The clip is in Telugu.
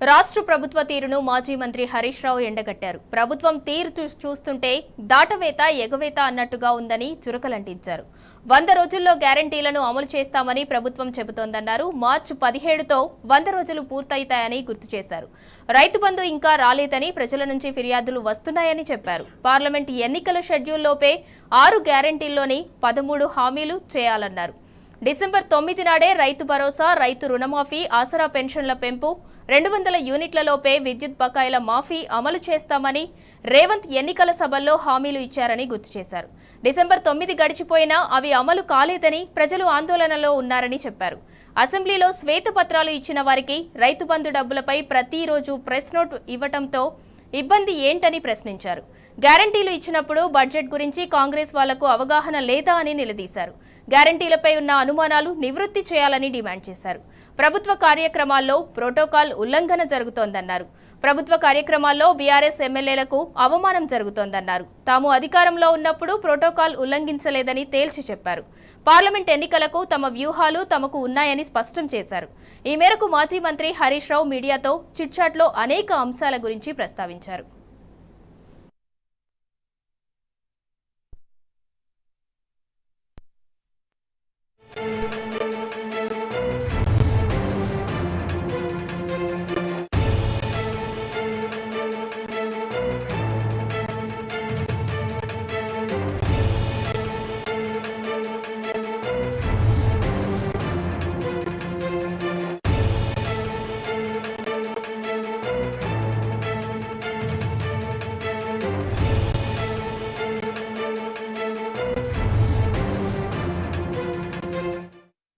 రాష్ట్ర ప్రభుత్వ తీరును మాజీ మంత్రి హరీష్ రావు ఎండగట్టారు ప్రభుత్వం తీరు చూ- చూస్తుంటే దాటవేత ఎగవేత అన్నట్టుగా ఉందని చురకలంటించారు వంద రోజుల్లో గ్యారంటీలను అమలు చేస్తామని ప్రభుత్వం చెబుతోందన్నారు మార్చి పదిహేడుతో వంద రోజులు పూర్తయితాయని గుర్తు చేశారు రైతు బంధు ఇంకా రాలేదని ప్రజల నుంచి ఫిర్యాదులు వస్తున్నాయని చెప్పారు పార్లమెంట్ ఎన్నికల షెడ్యూల్లోపే ఆరు గ్యారంటీల్లోని పదమూడు హామీలు చేయాలన్నారు డిసెంబర్ తొమ్మిది నాడే రైతు భరోసా రైతు రుణమాఫీ ఆసరా పెన్షన్ల పెంపు రెండు వందల యూనిట్లలోపే విద్యుత్ బకాయిల మాఫీ అమలు చేస్తామని రేవంత్ ఎన్నికల సభల్లో హామీలు ఇచ్చారని గుర్తు చేశారు డిసెంబర్ తొమ్మిది గడిచిపోయినా అవి అమలు కాలేదని ప్రజలు ఆందోళనలో ఉన్నారని చెప్పారు అసెంబ్లీలో శ్వేతపత్రాలు ఇచ్చిన వారికి రైతు బంధు డబ్బులపై ప్రతిరోజు ప్రెస్ నోట్ ఇవ్వటంతో ఇబ్బంది ఏంటని ప్రశ్నించారు గ్యారంటీలు ఇచ్చినప్పుడు బడ్జెట్ గురించి కాంగ్రెస్ వాళ్లకు అవగాహన లేదా అని నిలదీశారు గ్యారంటీలపై ఉన్న అనుమానాలు నివృత్తి చేయాలని డిమాండ్ చేశారు ప్రభుత్వ కార్యక్రమాల్లో ప్రోటోకాల్ ఉల్లంఘన జరుగుతోందన్నారు ప్రభుత్వ కార్యక్రమాల్లో బీఆర్ఎస్ ఎమ్మెల్యేలకు అవమానం జరుగుతోందన్నారు తాము అధికారంలో ఉన్నప్పుడు ప్రోటోకాల్ ఉల్లంఘించలేదని తేల్చి చెప్పారు పార్లమెంట్ ఎన్నికలకు తమ వ్యూహాలు తమకు ఉన్నాయని స్పష్టం చేశారు ఈ మేరకు మాజీ మంత్రి హరీష్ రావు మీడియాతో చిట్చాట్లో అనేక అంశాల గురించి ప్రస్తావించారు